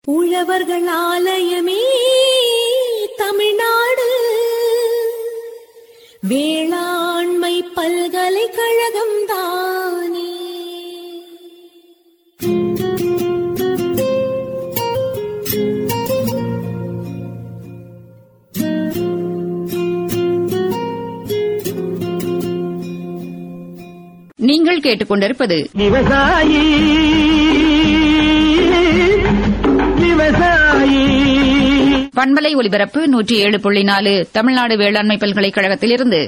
உழவர்கள் ஆலயமே தமிழ்நாடு வேளாண்மை பல்கலைக்கழகம் தானே நீங்கள் கேட்டுக்கொண்டிருப்பது விவசாயி விவசாயி பண்பலை ஒலிபரப்பு நூற்றி ஏழு புள்ளி நாலு தமிழ்நாடு வேளாண்மை பல்கலைக்கழகத்திலிருந்து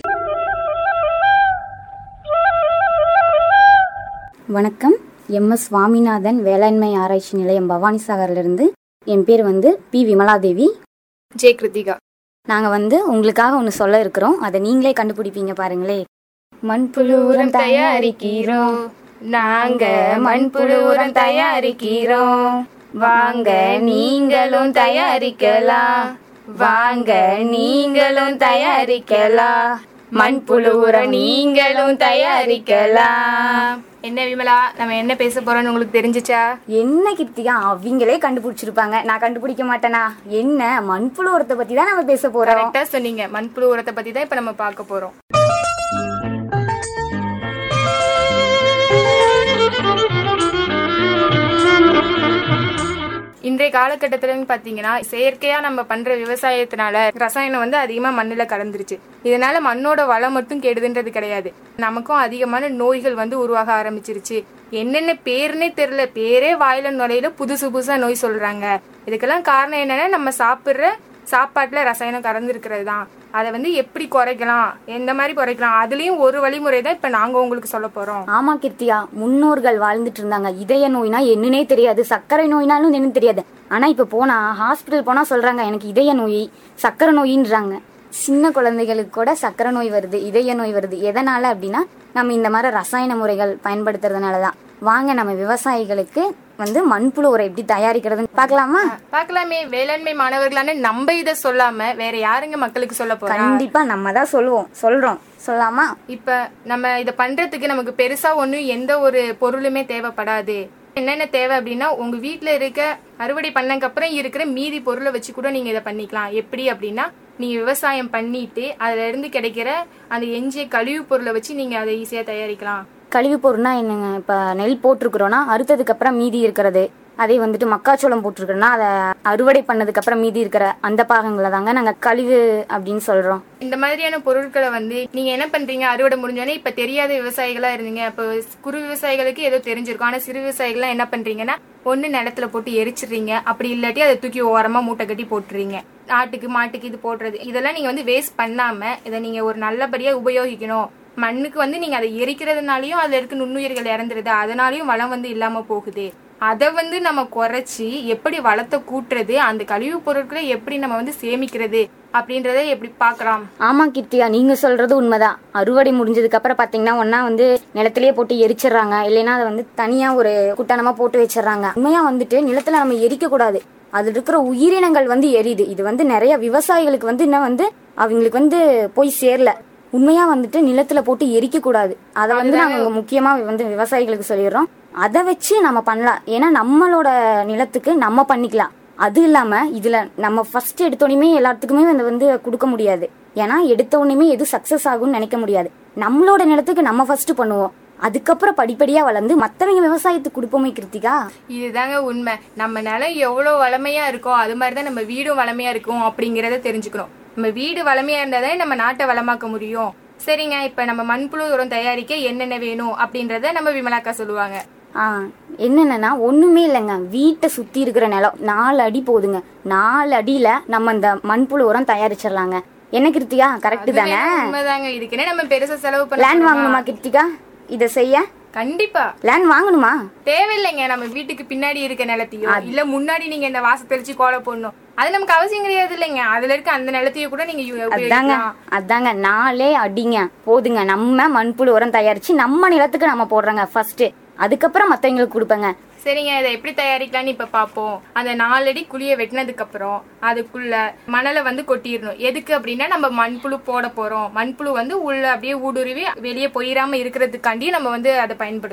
வணக்கம் எம் எஸ் சுவாமிநாதன் வேளாண்மை ஆராய்ச்சி நிலையம் பவானி சாகர்லேருந்து என் பேர் வந்து பி விமலாதேவி ஜே கிருத்திகா நாங்கள் வந்து உங்களுக்காக ஒன்று சொல்ல இருக்கிறோம் அதை நீங்களே கண்டுபிடிப்பீங்க பாருங்களே மண்புழு உரம் தயாரிக்கிறோம் நாங்க மண்புழு உரம் தயாரிக்கிறோம் வாங்க நீங்களும் தயாரிக்கலாம் வாங்க நீங்களும் தயாரிக்கலாம் மண்புழு உரம் நீங்களும் தயாரிக்கலாம் என்ன விமலா நம்ம என்ன பேச போறோம்னு உங்களுக்கு தெரிஞ்சுச்சா என்ன கிருத்திகா அவங்களே கண்டுபிடிச்சிருப்பாங்க நான் கண்டுபிடிக்க மாட்டேனா என்ன மண்புழு உரத்தை பற்றி தான் நம்ம பேச போகிறோம் கரெக்டா சொன்னீங்க மண்புழு உரத்தை பத்தி தான் இப்ப நம்ம பார்க்க போறோம் இன்றைய காலகட்டத்துலன்னு பாத்தீங்கன்னா செயற்கையா நம்ம பண்ற விவசாயத்தினால ரசாயனம் வந்து அதிகமா மண்ணுல கலந்துருச்சு இதனால மண்ணோட வளம் மட்டும் கெடுதுன்றது கிடையாது நமக்கும் அதிகமான நோய்கள் வந்து உருவாக ஆரம்பிச்சிருச்சு என்னென்ன பேருனே தெரியல பேரே வாயில நுழையில புதுசு புதுசா நோய் சொல்றாங்க இதுக்கெல்லாம் காரணம் என்னன்னா நம்ம சாப்பிடுற சாப்பாட்டுல ரசாயனம் கலந்துருக்கிறது தான் அதை வந்து எப்படி குறைக்கலாம் எந்த மாதிரி குறைக்கலாம் அதுலயும் ஒரு வழிமுறை தான் இப்ப நாங்க உங்களுக்கு சொல்ல போறோம் ஆமா கிருத்தியா முன்னோர்கள் வாழ்ந்துட்டு இருந்தாங்க இதய நோய்னா என்னன்னே தெரியாது சர்க்கரை நோய்னாலும் என்னன்னு தெரியாது ஆனா இப்ப போனா ஹாஸ்பிட்டல் போனா சொல்றாங்க எனக்கு இதய நோய் சர்க்கரை நோயின்றாங்க சின்ன குழந்தைகளுக்கு கூட சர்க்கரை நோய் வருது இதய நோய் வருது எதனால அப்படின்னா நம்ம இந்த மாதிரி ரசாயன முறைகள் பயன்படுத்துறதுனால தான் வாங்க நம்ம விவசாயிகளுக்கு வந்து மண்புழு உரம் எப்படி தயாரிக்கிறதுன்னு பார்க்கலாமா பார்க்கலாமே வேளாண்மை மாணவர்களான நம்ம இத சொல்லாம வேற யாருங்க மக்களுக்கு சொல்ல போறோம் கண்டிப்பா நம்ம தான் சொல்லுவோம் சொல்றோம் சொல்லாமா இப்ப நம்ம இத பண்றதுக்கு நமக்கு பெருசா ஒண்ணும் எந்த ஒரு பொருளுமே தேவைப்படாது என்னென்ன தேவை அப்படின்னா உங்க வீட்ல இருக்க அறுவடை பண்ணக்கு அப்புறம் இருக்கிற மீதி பொருளை வச்சு கூட நீங்க இதை பண்ணிக்கலாம் எப்படி அப்படின்னா நீங்க விவசாயம் பண்ணிட்டு அதுல இருந்து கிடைக்கிற அந்த எஞ்சிய கழிவு பொருளை வச்சு நீங்க அதை ஈஸியா தயாரிக்கலாம் கழிவு பொருள்னா என்னங்க இப்போ நெல் போட்டிருக்கிறோன்னா அறுத்ததுக்கு அப்புறம் மீதி இருக்கிறது அதே வந்துட்டு மக்காச்சோளம் போட்டிருக்கிறோன்னா அதை அறுவடை பண்ணதுக்கு அப்புறம் மீதி இருக்கிற அந்த பாகங்களை தாங்க நாங்கள் கழிவு அப்படின்னு சொல்றோம் இந்த மாதிரியான பொருட்களை வந்து நீங்க என்ன பண்றீங்க அறுவடை முடிஞ்சோடனே இப்ப தெரியாத விவசாயிகளா இருந்தீங்க அப்ப குறு விவசாயிகளுக்கு ஏதோ தெரிஞ்சிருக்கும் ஆனா சிறு விவசாயிகள்லாம் என்ன பண்றீங்கன்னா ஒண்ணு நிலத்துல போட்டு எரிச்சிடுறீங்க அப்படி இல்லாட்டி அதை தூக்கி ஓரமா மூட்டை கட்டி போட்டுறீங்க ஆட்டுக்கு மாட்டுக்கு இது போடுறது இதெல்லாம் நீங்க வந்து வேஸ்ட் பண்ணாம இதை நீங்க ஒரு நல்லபடியா உபயோகிக்கணும் மண்ணுக்கு வந்து நீங்க அதை எரிக்கிறதுனாலயும் அதுல இருக்க நுண்ணுயிர்கள் இறந்துருது அதனாலயும் வளம் வந்து இல்லாம போகுது அதை வந்து நம்ம குறைச்சி எப்படி வளத்தை கூட்டுறது அந்த கழிவுப் பொருட்களை எப்படி நம்ம வந்து சேமிக்கிறது அப்படின்றத எப்படி பார்க்கலாம் ஆமா கீர்த்தியா நீங்க சொல்றது உண்மைதான் அறுவடை முடிஞ்சதுக்கு அப்புறம் பாத்தீங்கன்னா ஒன்னா வந்து நிலத்திலேயே போட்டு எரிச்சிடுறாங்க இல்லைன்னா அதை வந்து தனியா ஒரு குட்டானமா போட்டு வச்சிடுறாங்க உண்மையா வந்துட்டு நிலத்துல நம்ம எரிக்க கூடாது அதுல இருக்கிற உயிரினங்கள் வந்து எரியுது இது வந்து நிறைய விவசாயிகளுக்கு வந்து என்ன வந்து அவங்களுக்கு வந்து போய் சேரல உண்மையா வந்துட்டு நிலத்துல போட்டு எரிக்க கூடாது அதை வந்து நாங்க முக்கியமா வந்து விவசாயிகளுக்கு சொல்லிடுறோம் அதை வச்சு நம்ம பண்ணலாம் ஏன்னா நம்மளோட நிலத்துக்கு நம்ம பண்ணிக்கலாம் அது இல்லாம இதுல நம்ம ஃபர்ஸ்ட் எடுத்தோடனே எல்லாத்துக்குமே வந்து வந்து கொடுக்க முடியாது ஏன்னா எடுத்த உடனே எது சக்சஸ் ஆகும்னு நினைக்க முடியாது நம்மளோட நிலத்துக்கு நம்ம ஃபர்ஸ்ட் பண்ணுவோம் அதுக்கப்புறம் படிப்படியா வளர்ந்து மத்தவங்க விவசாயத்துக்கு கொடுப்போமே கிருத்திகா இதுதாங்க உண்மை நம்ம நிலம் எவ்வளவு வளமையா இருக்கோ அது மாதிரிதான் நம்ம வீடும் வளமையா இருக்கும் அப்படிங்கறத தெரிஞ்சுக்கணும் நம்ம வீடு வளமையா இருந்தாலே நம்ம நாட்டை வளமாக்க முடியும் சரிங்க இப்ப நம்ம மண்புழு உரம் தயாரிக்க என்னென்ன வேணும் அப்படின்றத நம்ம விமலாக்கா சொல்லுவாங்க ஆ என்னென்னா ஒண்ணுமே இல்லைங்க வீட்டை சுத்தி இருக்கிற நிலம் நாலு அடி போதுங்க நாலு அடியில நம்ம இந்த மண்புழு உரம் தயாரிச்சிடலாங்க என்ன கிருத்திகா கரெக்ட் தானே வேணா உண்மைதாங்க இதுக்குன்னே நம்ம பெருசா செலவு லேண்ட் பண்ண வாங்கணுமா கிருத்திகா இதை செய்ய கண்டிப்பா லேண்ட் வாங்கணுமா தேவையில்லைங்க நம்ம வீட்டுக்கு பின்னாடி இருக்க நிலத்தையோ இல்ல முன்னாடி நீங்க இந்த வாச தெளிச்சு கோலம் போடணும் அது நமக்கு அவசியம் கிடையாது இல்லைங்க அதுல இருக்க அந்த நிலத்தையோ கூட நீங்க யு- அதாங்க உபயோகிக்கலாம் அதாங்க நாலே அடிங்க போதுங்க நம்ம மண்புழு உரம் தயாரிச்சு நம்ம நிலத்துக்கு நம்ம போடுறோங்க ஃபர்ஸ்ட் அதுக்கப்புறம் மத்தவங்களுக்கு கொடுப்பேங்க சரிங்க இதை எப்படி தயாரிக்கலாம்னு இப்ப பாப்போம் அந்த நாலடி குழிய வெட்டினதுக்கு அப்புறம் அதுக்குள்ள மணலை வந்து கொட்டிடணும் எதுக்கு அப்படின்னா நம்ம மண்புழு போட போறோம் மண்புழு வந்து உள்ள அப்படியே ஊடுருவி வெளியே போயிடாம இருக்கிறதுக்காண்டி நம்ம வந்து அதை பயன்படுத்துறோம்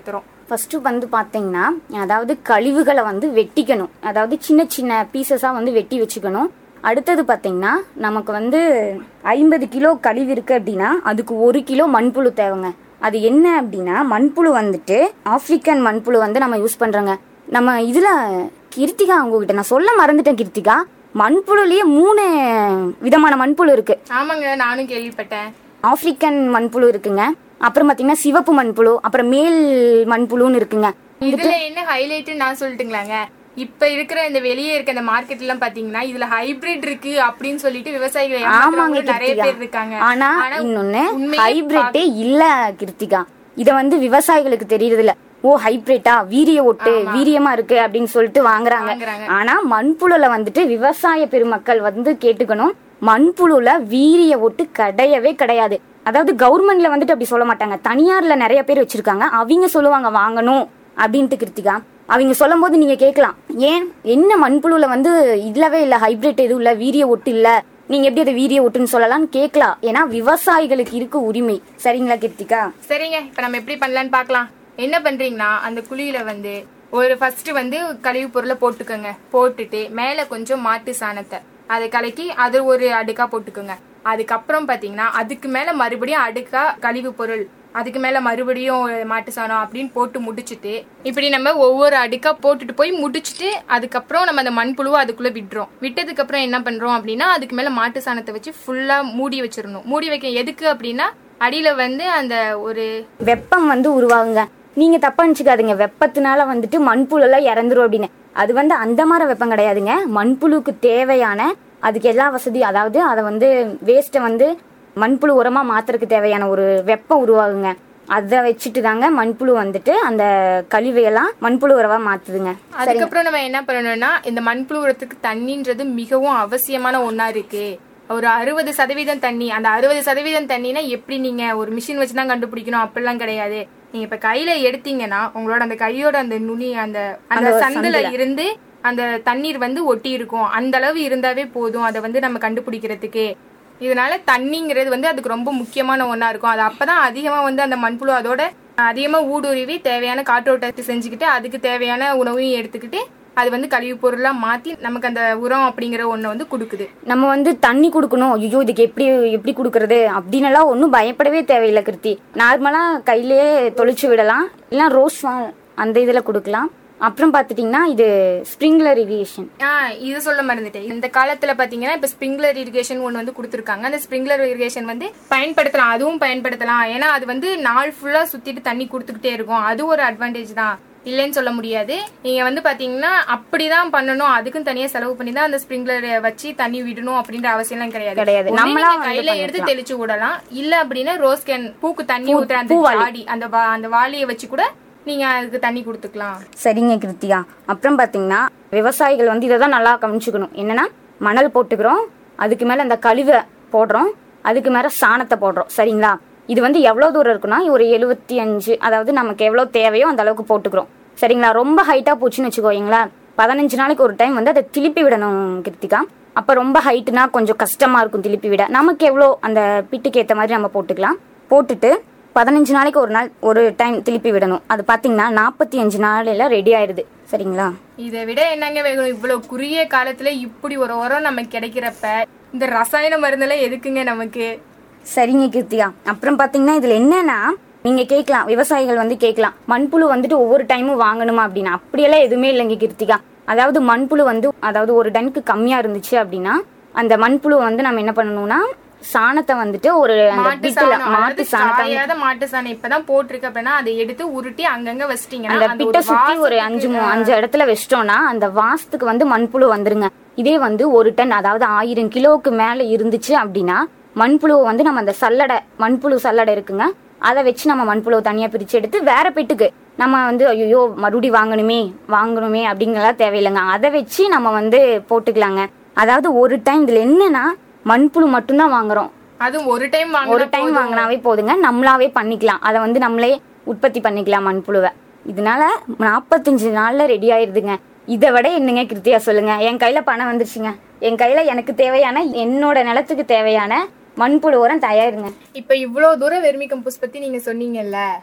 ஃபர்ஸ்ட் வந்து பாத்தீங்கன்னா அதாவது கழிவுகளை வந்து வெட்டிக்கணும் அதாவது சின்ன சின்ன பீசஸா வந்து வெட்டி வச்சுக்கணும் அடுத்தது பாத்தீங்கன்னா நமக்கு வந்து ஐம்பது கிலோ கழிவு இருக்கு அப்படின்னா அதுக்கு ஒரு கிலோ மண்புழு தேவைங்க அது என்ன அப்படின்னா மண்புழு வந்துட்டு ஆப்பிரிக்கன் மண்புழு வந்து நம்ம யூஸ் பண்றோங்க நம்ம இதுல கிருத்திகா உங்ககிட்ட நான் சொல்ல மறந்துட்டேன் கிருத்திகா மண்புழுலயே மூணு விதமான மண்புழு இருக்கு ஆமாங்க நானும் கேள்விப்பட்டேன் ஆப்பிரிக்கன் மண்புழு இருக்குங்க அப்புறம் பாத்தீங்கன்னா சிவப்பு மண்புழு அப்புறம் மேல் மண்புழுன்னு இருக்குங்க இதுல என்ன ஹைலைட் நான் சொல்லட்டுங்களாங்க இப்ப இருக்கிற இந்த வெளியே இருக்க இந்த மார்க்கெட் எல்லாம் பாத்தீங்கன்னா இதுல ஹைபிரிட் இருக்கு அப்படின்னு சொல்லிட்டு விவசாயிகள் ஆமாங்க ஏமாத்துறவங்க நிறைய கிருத்திகா பேர் இருக்காங்க ஆனா ஆனா இன்னொன்னு உண்மையே ஹைபிரிட்டே இல்ல கிருத்திகா இத வந்து விவசாயிகளுக்கு தெரியறது இல்ல ஓ ஹைபிரிட்டா வீரிய ஒட்டு வீரியமா இருக்கு அப்படின்னு சொல்லிட்டு வாங்குறாங்க வாங்குறாங்க. ஆனா மண்புழுல வந்துட்டு விவசாய பெருமக்கள் வந்து கேட்டுக்கணும் மண்புழுல வீரிய ஒட்டு கிடையவே கிடையாது அதாவது கவர்மெண்ட்ல வந்துட்டு அப்படி சொல்ல மாட்டாங்க தனியார்ல நிறைய பேர் வச்சிருக்காங்க அவங்க சொல்லுவாங்க வாங்கணும் அப்படின்ட்டு கிருத்திகா அவங்க சொல்லும் போது நீங்க கேட்கலாம் ஏன் என்ன மண்புழுல வந்து இல்லவே இல்ல ஹைபிரிட் எதுவும் இல்ல வீரிய ஒட்டு இல்ல நீங்க எப்படி அதை வீரிய ஒட்டுன்னு சொல்லலாம்னு கேட்கலாம் ஏன்னா விவசாயிகளுக்கு இருக்கு உரிமை சரிங்களா கிருத்திகா சரிங்க இப்ப நம்ம எப்படி பண்ணலாம்னு பார்க்கலாம் என்ன பண்றீங்கன்னா அந்த குழியில வந்து ஒரு ஃபர்ஸ்ட் வந்து கழிவு பொருளை போட்டுக்கோங்க போட்டுட்டு மேல கொஞ்சம் மாட்டு சாணத்தை அதை கலக்கி அது ஒரு அடுக்கா போட்டுக்கோங்க அதுக்கப்புறம் பாத்தீங்கன்னா அதுக்கு மேல மறுபடியும் அடுக்கா கழிவு பொருள் அதுக்கு மேல மறுபடியும் மாட்டு சாணம் அப்படின்னு போட்டு முடிச்சிட்டு இப்படி நம்ம ஒவ்வொரு அடுக்கா போட்டுட்டு போய் முடிச்சிட்டு அதுக்கப்புறம் நம்ம அந்த மண்புழுவை அதுக்குள்ள விடுறோம் விட்டதுக்கு அப்புறம் என்ன பண்றோம் அப்படின்னா அதுக்கு மேல மாட்டு சாணத்தை வச்சு ஃபுல்லா மூடி வச்சிடணும் மூடி வைக்க எதுக்கு அப்படின்னா அடியில வந்து அந்த ஒரு வெப்பம் வந்து உருவாகுங்க நீங்க தப்பா நினைச்சுக்காதீங்க வெப்பத்தினால வந்துட்டு மண்புழு எல்லாம் இறந்துரும் அப்படின்னு அது வந்து அந்த மாதிரி வெப்பம் கிடையாதுங்க மண்புழுக்கு தேவையான அதுக்கு எல்லா வசதியும் அதாவது அதை வந்து வேஸ்ட்டை வந்து மண்புழு உரமா மாத்துறதுக்கு தேவையான ஒரு வெப்பம் உருவாகுங்க அதை வச்சுட்டு தாங்க மண்புழு வந்துட்டு அந்த கழிவையெல்லாம் மண்புழு உரமா மாத்துதுங்க அதுக்கப்புறம் நம்ம என்ன பண்ணணும்னா இந்த மண்புழு உரத்துக்கு தண்ணின்றது மிகவும் அவசியமான ஒண்ணா இருக்கு ஒரு அறுபது சதவீதம் தண்ணி அந்த அறுபது சதவீதம் தண்ணினா எப்படி நீங்க ஒரு மிஷின் வச்சு தான் கண்டுபிடிக்கணும் அப்படிலாம் கிடையாது நீங்க இப்ப கையில எடுத்தீங்கன்னா உங்களோட அந்த கையோட அந்த நுனி அந்த அந்த சந்துல இருந்து அந்த தண்ணீர் வந்து ஒட்டி இருக்கும் அந்த அளவு இருந்தாவே போதும் அதை வந்து நம்ம கண்டுபிடிக்கிறதுக்கு இதனால தண்ணிங்கிறது வந்து அதுக்கு ரொம்ப முக்கியமான ஒண்ணா இருக்கும் அது அப்பதான் அதிகமா வந்து அந்த மண்புழு அதோட அதிகமா ஊடுருவி தேவையான காற்றோட்டத்தை செஞ்சுக்கிட்டு அதுக்கு தேவையான உணவையும் எடுத்துக்கிட்டு அது வந்து கழிவு பொருளா மாத்தி நமக்கு அந்த உரம் அப்படிங்கிற ஒண்ணு வந்து கொடுக்குது நம்ம வந்து தண்ணி கொடுக்கணும் ஐயோ இதுக்கு எப்படி எப்படி கொடுக்கறது அப்படின்னு எல்லாம் ஒன்றும் பயப்படவே தேவையில்லை கிருத்தி நார்மலா கையிலேயே தொளிச்சு விடலாம் இல்லைன்னா ரோஸ் வா- அந்த இதுல கொடுக்கலாம் அப்புறம் பார்த்துட்டிங்கன்னா இது ஸ்ப்ரிங்லர் இரிகேஷன் ஆ இது சொல்ல மறந்துட்டேன் இந்த காலத்துல பாத்தீங்கன்னா இப்ப ஸ்ப்ரிங்லர் இரிகேஷன் ஒன்று வந்து கொடுத்துருக்காங்க அந்த ஸ்ப்ரிங்லர் இரிகேஷன் வந்து பயன்படுத்தலாம் அதுவும் பயன்படுத்தலாம் ஏன்னா அது வந்து நாள் ஃபுல்லா சுத்திட்டு தண்ணி கொடுத்துக்கிட்டே இருக்கும் அது ஒரு அட்வான்டேஜ் தான் இல்லைன்னு சொல்ல முடியாது நீங்க வந்து பாத்தீங்கன்னா அப்படிதான் பண்ணணும் அதுக்கும் தனியா செலவு பண்ணி தான் அந்த ஸ்ப்ரிங்லர் வச்சு தண்ணி விடணும் அப்படின்ற அவசியம்லாம் கிடையாது கிடையாது. ஒண்ணு நம்மளா நீங்க வந்து கையில எடுத்து பண்ணிக்கலாம். தெளிச்சு விடலாம் இல்ல அப்படின்னா ரோஸ் கேன் பூக்கு தண்ணி ஊத்துற அந்த பூவாளி. ஜாடி அந்த வா- அந்த வாளியை வச்சு கூட நீங்க அதுக்கு தண்ணி கொடுத்துக்கலாம் சரிங்க கிருத்தியா அப்புறம் பார்த்தீங்கன்னா விவசாயிகள் வந்து இதை தான் நல்லா கவனிச்சுக்கணும் என்னன்னா மணல் போட்டுக்கிறோம் அதுக்கு மேலே அந்த கழிவை போடுறோம் அதுக்கு மேலே சாணத்தை போடுறோம் சரிங்களா இது வந்து எவ்வளோ தூரம் இருக்குன்னா ஒரு எழுபத்தி அஞ்சு அதாவது நமக்கு எவ்வளோ தேவையோ அந்த அளவுக்கு போட்டுக்கிறோம் சரிங்களா ரொம்ப ஹைட்டாக போச்சுன்னு வச்சுக்கோங்களேன் பதினஞ்சு நாளைக்கு ஒரு டைம் வந்து அதை திருப்பி விடணும் கிருத்திகா அப்போ ரொம்ப ஹைட்டுனா கொஞ்சம் கஷ்டமாக இருக்கும் திருப்பி விட நமக்கு எவ்வளோ அந்த பிட்டுக்கு ஏற்ற மாதிரி நம்ம போட்டுக்கலாம் போட்டுட்டு பதினஞ்சு நாளைக்கு ஒரு நாள் ஒரு டைம் திருப்பி விடணும் அது பார்த்தீங்கன்னா நாற்பத்தி அஞ்சு நாளையில ரெடி ஆயிடுது சரிங்களா இதை விட என்னங்க வேணும் இவ்வளவு குறுகிய காலத்துல இப்படி ஒரு உரம் நமக்கு கிடைக்கிறப்ப இந்த ரசாயன மருந்தெல்லாம் எதுக்குங்க நமக்கு சரிங்க கீர்த்தியா அப்புறம் பார்த்தீங்கன்னா இதில் என்னன்னா நீங்க கேட்கலாம் விவசாயிகள் வந்து கேட்கலாம் மண்புழு வந்துட்டு ஒவ்வொரு டைமும் வாங்கணுமா அப்படின்னா அப்படியெல்லாம் எதுவுமே இல்லைங்க கீர்த்திகா அதாவது மண்புழு வந்து அதாவது ஒரு டனுக்கு கம்மியா இருந்துச்சு அப்படின்னா அந்த மண்புழு வந்து நம்ம என்ன பண்ணணும்னா சாணத்தை வந்துட்டு ஒரு அந்த மாட்டு பிட்டுல சாணம் மாட்டு அதாவது சாணத்தை காயாத மாட்டு சாணம் இப்பதான் போட்டிருக்கு அப்படின்னா அதை எடுத்து உருட்டி அங்கங்க வச்சிட்டீங்கன்னா அந்த அந்த பிட்டை ஒரு சுத்தி ஒரு வாசத்துக்கு- அஞ்சு மூ- அஞ்சு இடத்துல வச்சிட்டோம்னா அந்த வாசத்துக்கு வந்து மண்புழு வந்துருங்க இதே வந்து ஒரு டன் அதாவது ஆயிரம் கிலோவுக்கு மேல இருந்துச்சு அப்படின்னா மண்புழுவை வந்து நம்ம அந்த சல்லடை மண்புழு சல்லடை இருக்குங்க அதை வச்சு நம்ம மண்புழுவை தனியா பிரிச்சு எடுத்து வேற பெட்டுக்கு நம்ம வந்து ஐயோ மறுபடியும் வாங்கணுமே வாங்கணுமே அப்படிங்கலாம் தேவையில்லைங்க அதை வச்சு நம்ம வந்து போட்டுக்கலாங்க அதாவது ஒரு டைம் இதுல என்னன்னா மண்புழு மட்டும்தான் வாங்குறோம் அதுவும் ஒரு டைம் ஒரு வாங்கினா டைம் வாங்கினாவே போதுங்க நம்மளாவே பண்ணிக்கலாம் அதை வந்து நம்மளே உற்பத்தி பண்ணிக்கலாம் மண்புழுவை இதனால நாற்பத்தஞ்சு நாள்ல ரெடி ஆயிருதுங்க இதை விட என்னங்க கிருத்தியா சொல்லுங்க என் கையில பணம் வந்துருச்சுங்க என் கையில எனக்கு தேவையான என்னோட நிலத்துக்கு தேவையான மண்புழு உரம் தயாருங்க இப்ப இவ்வளவு தூரம் வெர்மி கம்போஸ்ட் பத்தி நீங்க சொன்னீங்கல்ல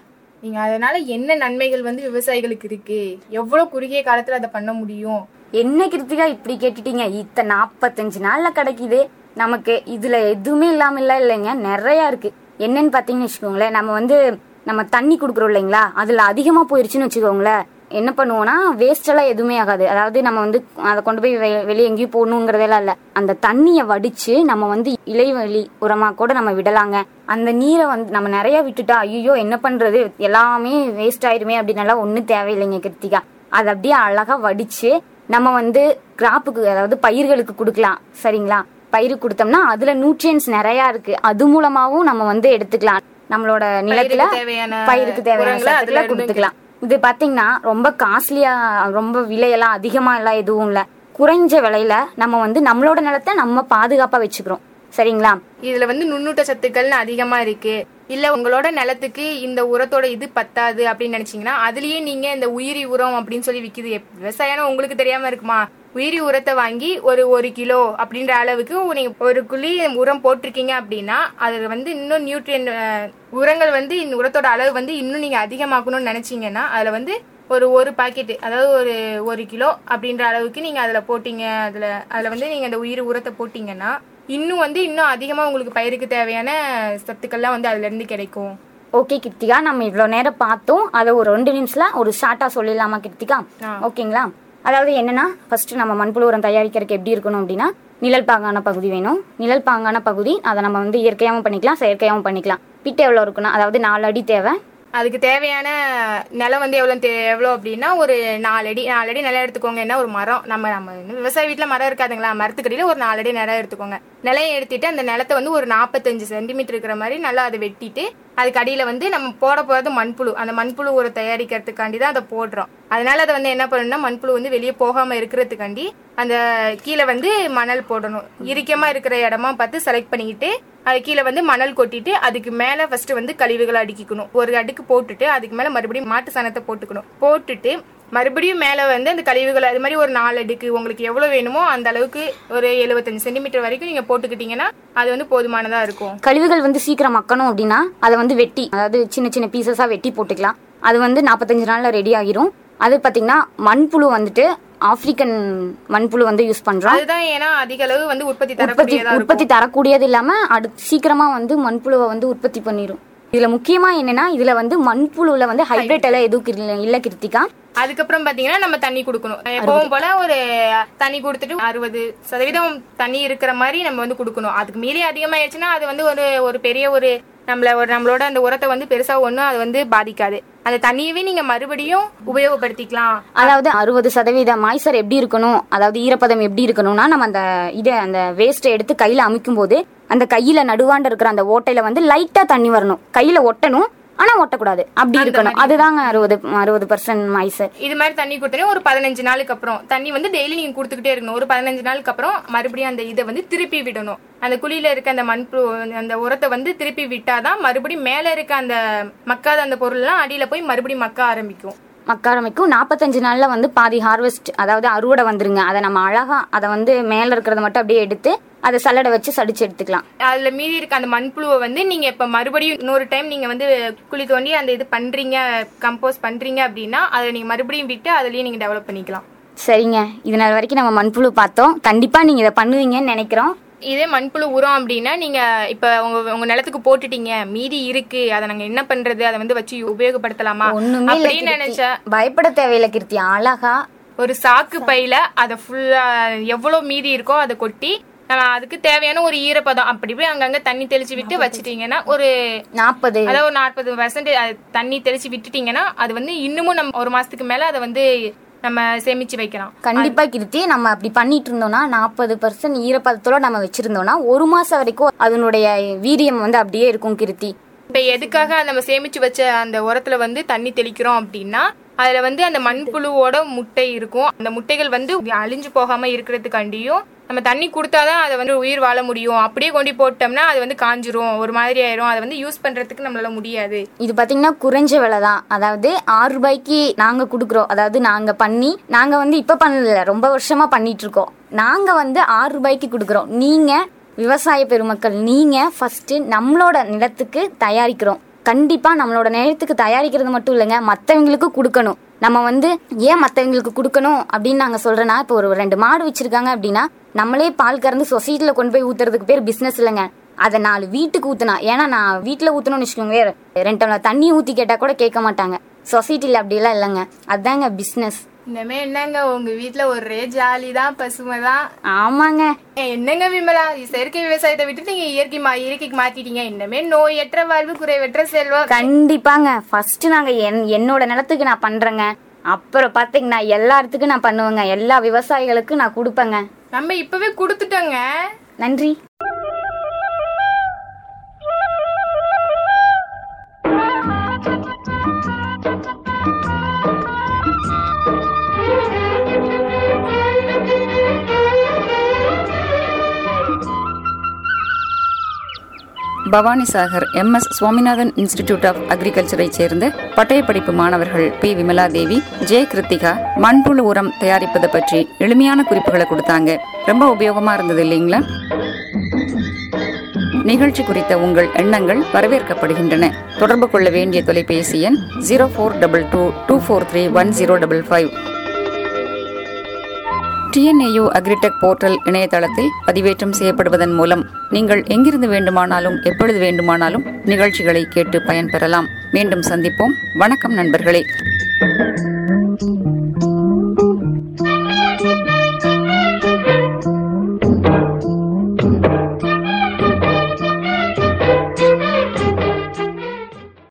நீங்க அதனால என்ன நன்மைகள் வந்து விவசாயிகளுக்கு இருக்கு எவ்வளவு குறுகிய காலத்துல அதை பண்ண முடியும் என்ன கிருத்திகா இப்படி கேட்டுட்டீங்க இத்த நாற்பத்தஞ்சு நாள்ல கிடைக்குது நமக்கு இதுல எதுவுமே இல்லாம இல்ல இல்லைங்க நிறைய இருக்கு என்னன்னு பாத்தீங்கன்னு வச்சுக்கோங்களேன் நம்ம வந்து நம்ம தண்ணி குடுக்குறோம் இல்லைங்களா அதுல அதிகமா போயிருச்சுன்னு வச்சுக்கோங்களேன் என்ன பண்ணுவோம்னா வேஸ்ட் எல்லாம் எதுவுமே ஆகாது அதாவது நம்ம வந்து அதை கொண்டு போய் வெ- வெளியே எங்கேயும் போடணுங்கிறதெல்லாம் இல்ல அந்த தண்ணியை வடிச்சு நம்ம வந்து இலைவெளி உரமா கூட நம்ம விடலாங்க அந்த நீரை வந்து நம்ம நிறைய விட்டுட்டா ஐயோ என்ன பண்றது எல்லாமே வேஸ்ட் ஆயிருமே அப்படின்னு எல்லாம் ஒன்றும் தேவையில்லைங்க கிருத்திகா அதை அப்படியே அழகா வடிச்சு நம்ம வந்து கிராப்புக்கு அதாவது பயிர்களுக்கு கொடுக்கலாம் சரிங்களா பயிருக்கு கொடுத்தோம்னா அதுல நியூட்ரியன்ஸ் நிறைய இருக்கு அது மூலமாவும் நம்ம வந்து எடுத்துக்கலாம் நம்மளோட நிலத்துல பயிருக்கு தேவையான பயிருக்கு தேவையான உரங்களை அதுல சத்துக்களை இருந்து கொடுத்துக்கலாம் இது பாத்தீங்கன்னா ரொம்ப காஸ்ட்லியா ரொம்ப விலையெல்லாம் அதிகமா எல்லாம் எதுவும் இல்ல குறைஞ்ச விலையில நம்ம வந்து நம்மளோட நிலத்தை நம்ம பாதுகாப்பா வச்சுக்கிறோம் சரிங்களா இதுல வந்து நுண்ணூட்ட சத்துக்கள்னு அதிகமா இருக்கு இல்ல உங்களோட நிலத்துக்கு இந்த உரத்தோட இது பத்தாது அப்படின்னு நினைச்சீங்கன்னா அதுலயே நீங்க இந்த உயிரி உரம் அப்படின்னு சொல்லி விக்குது எப்- விவசாயம்னா உங்களுக்கு தெரியாம இருக்குமா உயிரி உரத்தை வாங்கி ஒரு ஒரு கிலோ அப்படின்ற அளவுக்கு நீங்க ஒரு குழி உரம் போட்டிருக்கீங்க அப்படின்னா அதுல வந்து இன்னும் நியூட்ரியன் உரங்கள் வந்து இந்த உரத்தோட அளவு வந்து இன்னும் நீங்க அதிகமாக்கணும்னு நினைச்சீங்கன்னா அதுல வந்து ஒரு ஒரு பாக்கெட் அதாவது ஒரு ஒரு கிலோ அப்படின்ற அளவுக்கு நீங்க அதுல போட்டீங்க அதுல அதுல வந்து நீங்க அந்த உயிர் உரத்தை போட்டீங்கன்னா இன்னும் வந்து இன்னும் அதிகமா உங்களுக்கு பயிருக்கு தேவையான சத்துக்கள்லாம் வந்து அதுல இருந்து கிடைக்கும் ஓகே கிருத்திகா நம்ம இவ்வளோ நேரம் பார்த்தோம் அதை ஒரு ரெண்டு நிமிஷத்துல ஒரு ஷார்ட்டா சொல்லிடலாமா கிருத்திகா ஓகேங்களா அதாவது என்னன்னா ஃபர்ஸ்ட் நம்ம மண்புழு உரம் தயாரிக்கிறதுக்கு எப்படி இருக்கணும் அப்படின்னா நிழல் பாங்கான பகுதி வேணும் நிழல் பாங்கான பகுதி அதை நம்ம வந்து இயற்கையாகவும் பண்ணிக்கலாம் செயற்கையாகவும் பண்ணிக்கலாம் பிட்டு எவ்வளோ இருக்குன்னா அதாவது நாலு அடி தேவை அதுக்கு தேவையான நிலம் வந்து எவ்வளோ தே எவ்வளோ அப்படின்னா ஒரு நாலு அடி நாலு அடி நிலம் எடுத்துக்கோங்க என்ன ஒரு மரம் நம்ம நம்ம இன்னும் விவசாய வீட்டில் மரம் இருக்காதுங்களா மரத்துக்கடியில் ஒரு நாலு அடி நிலம் எடுத்துக்கோங்க நிலம் எடுத்துட்டு அந்த நிலத்தை வந்து ஒரு நாற்பத்தஞ்சு சென்டிமீட்டர் இருக்கிற மாதிரி நல்லா அதை வெட்டிட்டு அதுக்கு அடியில் வந்து நம்ம போட போகிறது மண்புழு அந்த மண்புழு ஒரு தயாரிக்கிறதுக்காண்டி தான் அதை போடுறோம் அதனால அதை வந்து என்ன பண்ணணும்னா மண்புழு வந்து வெளியே போகாமல் இருக்கிறதுக்காண்டி அந்த கீழே வந்து மணல் போடணும் இறுக்கமா இருக்கிற இடமா பார்த்து செலக்ட் பண்ணிக்கிட்டு அது கீழே வந்து மணல் கொட்டிட்டு அதுக்கு மேல ஃபர்ஸ்ட் வந்து கழிவுகளை அடுக்கிக்கணும் ஒரு அடுக்கு போட்டுட்டு அதுக்கு மேல மறுபடியும் மாட்டு சாணத்தை போட்டுக்கணும் போட்டுட்டு மறுபடியும் மேல வந்து அந்த கழிவுகள் அது மாதிரி ஒரு நாலு அடுக்கு உங்களுக்கு எவ்வளவு வேணுமோ அந்த அளவுக்கு ஒரு எழுபத்தஞ்சு சென்டிமீட்டர் வரைக்கும் நீங்க போட்டுக்கிட்டீங்கன்னா அது வந்து போதுமானதா இருக்கும் கழிவுகள் வந்து சீக்கிரம் மக்கணும் அப்படின்னா அதை வந்து வெட்டி அதாவது சின்ன சின்ன பீசஸா வெட்டி போட்டுக்கலாம் அது வந்து நாற்பத்தஞ்சு நாள்ல ரெடி ஆகிரும் அது பாத்தீங்கன்னா மண்புழு வந்துட்டு ஆப்பிரிக்கன் மண்புழு வந்து யூஸ் பண்றோம் அதுதான் ஏன்னா அதிக அளவு வந்து உற்பத்தி உற்பத்தி தரக்கூடியதா இருக்கும் உற்பத்தி தரக்கூடியது இல்லாம அடுத்து சீக்கிரமா வந்து மண்புழுவை வந்து உற்பத்தி பண்ணிரும் இதுல முக்கியமா என்னன்னா இதுல வந்து மண்புழுல வந்து ஹைபிரிட் எல்லாம் எதுவும் இல்ல- இல்ல கிருத்திகா அதுக்கப்புறம் பாத்தீங்கன்னா நம்ம தண்ணி கொடுக்கணும் எப்பவும் போல ஒரு தண்ணி கொடுத்துட்டு அறுபது சதவீதம் தண்ணி இருக்கிற மாதிரி நம்ம வந்து கொடுக்கணும் அதுக்கு மீறி அதிகமாயிருச்சுன்னா அது வந்து ஒரு ஒரு பெரிய ஒரு நம்மள ஒரு நம்மளோட அந்த உரத்தை வந்து பெருசா ஒண்ணும் அது வந்து பாதிக்காது அந்த தண்ணியவே நீங்க மறுபடியும் உபயோகப்படுத்திக்கலாம் அதாவது அறுபது சதவீத மாய்ச்சர் எப்படி இருக்கணும் அதாவது ஈரப்பதம் எப்படி இருக்கணும்னா நம்ம அந்த இதை அந்த வேஸ்ட்டை எடுத்து கையில அமைக்கும் போது அந்த கையில நடுவாண்ட இருக்கிற அந்த ஓட்டையில வந்து லைட்டா தண்ணி வரணும் கையில ஒட்டணும் ஆனா ஒட்டக்கூடாது அப்படி இருக்கணும் அதுதாங்க அறுபது அறுபது பர்சன்ட் மாய்ச்சர் இது மாதிரி தண்ணி கொடுத்தனே ஒரு பதினஞ்சு நாளுக்கு அப்புறம் தண்ணி வந்து டெய்லி நீங்க கொடுத்துக்கிட்டே இருக்கணும் ஒரு பதினஞ்சு நாளுக்கு அப்புறம் மறுபடியும் அந்த இதை வந்து திருப்பி விடணும் அந்த குழியில இருக்க அந்த மண்புழு அந்த உரத்தை வந்து திருப்பி விட்டாதான் மறுபடியும் மேல இருக்க அந்த மக்காத அந்த பொருள் எல்லாம் அடியில போய் மறுபடியும் மக்க ஆரம்பிக்கும் மக்க ஆரம்பிக்கும் நாற்பத்தஞ்சு நாள்ல வந்து பாதி ஹார்வெஸ்ட் அதாவது அறுவடை வந்துருங்க அதை நம்ம அழகா அதை வந்து மேல இருக்கிறத மட்டும் அப்படியே எடுத்து அதை சல்லடை வச்சு சடிச்சு எடுத்துக்கலாம் அதுல மீதி இருக்க அந்த மண்புழுவை வந்து நீங்க இப்ப மறுபடியும் இன்னொரு டைம் நீங்க வந்து குழி தோண்டி அந்த இது பண்றீங்க கம்போஸ் பண்றீங்க அப்படின்னா அதை நீங்க மறுபடியும் விட்டு அதுலயே நீங்க டெவலப் பண்ணிக்கலாம் சரிங்க இது நாள் வரைக்கும் நம்ம மண்புழு பார்த்தோம் கண்டிப்பா நீங்க இதை பண்ணுவீங்கன்னு நினைக்கிறோம் இதே மண்புழு உரம் அப்படின்னா நீங்க இப்ப உங்க உங்க நிலத்துக்கு போட்டுட்டீங்க மீதி இருக்கு அதை நாங்க என்ன பண்றது அதை வந்து வச்சு உபயோகப்படுத்தலாமா ஒண்ணுமே இல்ல அப்படின்னு நினைச்சா கீர்த்தி. பயப்பட தேவையில்லை கீர்த்தி அழகா ஒரு சாக்கு பையில அதை ஃபுல்லா எவ்வளவு மீதி இருக்கோ அதை கொட்டி நம்ம அதுக்கு தேவையான ஒரு ஈரப்பதம் அப்படி போய் அங்கங்க தண்ணி தெளிச்சு விட்டு வச்சிட்டீங்கன்னா ஒரு நாற்பது அதாவது ஒரு நாற்பது பர்சன்ட் தண்ணி தெளிச்சு விட்டுட்டீங்கன்னா அது வந்து இன்னமும் நம்ம ஒரு மாசத்துக்கு மேல அதை வந்து நம்ம சேமிச்சு வைக்கலாம் கண்டிப்பா கிருத்தி நம்ம அப்படி பண்ணிட்டு இருந்தோம்னா நாற்பது பர்சன்ட் ஈரப்பதத்தோட நம்ம வச்சிருந்தோம்னா ஒரு மாசம் வரைக்கும் அதனுடைய வீரியம் வந்து அப்படியே இருக்கும் கிருத்தி இப்ப எதுக்காக நம்ம சேமிச்சு வச்ச அந்த உரத்துல வந்து தண்ணி தெளிக்கிறோம் அப்படின்னா அதுல வந்து அந்த மண்புழுவோட முட்டை இருக்கும் அந்த முட்டைகள் வந்து அழிஞ்சு போகாம இருக்கிறதுக்காண்டியும் நம்ம தண்ணி கொடுத்தாதான் அதை வந்து உயிர் வாழ முடியும் அப்படியே கொண்டு போட்டோம்னா அது வந்து காஞ்சிரும் ஒரு மாதிரி ஆயிரும் அதை வந்து யூஸ் பண்றதுக்கு நம்மளால முடியாது இது பாத்தீங்கன்னா குறைஞ்ச விலை தான் அதாவது ஆறு ரூபாய்க்கு நாங்க குடுக்குறோம் அதாவது நாங்க பண்ணி நாங்க வந்து இப்ப பண்ணல ரொம்ப வருஷமா பண்ணிட்டு இருக்கோம் நாங்க வந்து ஆறு ரூபாய்க்கு குடுக்குறோம் நீங்க விவசாய பெருமக்கள் நீங்க ஃபர்ஸ்ட் நம்மளோட நிலத்துக்கு தயாரிக்கிறோம் கண்டிப்பா நம்மளோட நேரத்துக்கு தயாரிக்கிறது மட்டும் இல்லைங்க மற்றவங்களுக்கு கொடுக்கணும் நம்ம வந்து ஏன் மற்றவங்களுக்கு கொடுக்கணும் அப்படின்னு நாங்கள் சொல்றேன்னா இப்போ ஒரு ரெண்டு மாடு வச்சிருக்காங்க அப்படின்னா நம்மளே பால் கறந்து சொசைட்டியில் கொண்டு போய் ஊத்துறதுக்கு பேர் பிஸ்னஸ் இல்லைங்க அதை நாலு வீட்டுக்கு ஊத்துனா ஏன்னா நான் வீட்டில் ஊற்றணும்னு வச்சுக்கோங்க ரெண்டு டம்ளர் தண்ணி ஊற்றி கேட்டால் கூட கேட்க மாட்டாங்க சொசைட்டியில் அப்படிலாம் இல்லைங்க அதுதாங்க பிஸ்னஸ் இனிமே என்னங்க உங்க வீட்ல ஒரே ஜாலி தான் பசுமை தான் ஆமாங்க என்னங்க விமலா செயற்கை விவசாயத்தை விட்டு நீங்க இயற்கை மா இயற்கைக்கு மாத்திட்டீங்க இன்னமே நோயற்ற வாழ்வு குறைவற்ற செல்வம் கண்டிப்பாங்க ஃபர்ஸ்ட் நாங்க என் என்னோட நிலத்துக்கு நான் பண்றேங்க அப்புறம் பாத்தீங்கன்னா எல்லாத்துக்கும் நான் பண்ணுவேங்க எல்லா விவசாயிகளுக்கும் நான் கொடுப்பேங்க நம்ம இப்பவே கொடுத்துட்டோங்க நன்றி Bhavanisagar M S Swaminathan institute of அக்ரிகல்ச்சரை சேர்ந்த பட்டயப்படிப்பு மாணவர்கள் பி விமலா தேவி ஜே கிருத்திகா மண்புழு உரம் தயாரிப்பதை பற்றி எளிமையான குறிப்புகளை கொடுத்தாங்க ரொம்ப உபயோகமா இருந்தது இல்லைங்களா நிகழ்ச்சி குறித்த உங்கள் எண்ணங்கள் வரவேற்கப்படுகின்றன தொடர்பு கொள்ள வேண்டிய தொலைபேசி எண் zero four double two two four three one zero double five TNAU agritech portal இணையதளத்தில் பதிவேற்றம் செய்யப்படுவதன் மூலம் நீங்கள் எங்கிருந்து வேண்டுமானாலும் எப்பொழுது வேண்டுமானாலும் நிகழ்ச்சிகளை கேட்டு பயன்பெறலாம் மீண்டும் சந்திப்போம் வணக்கம் நண்பர்களே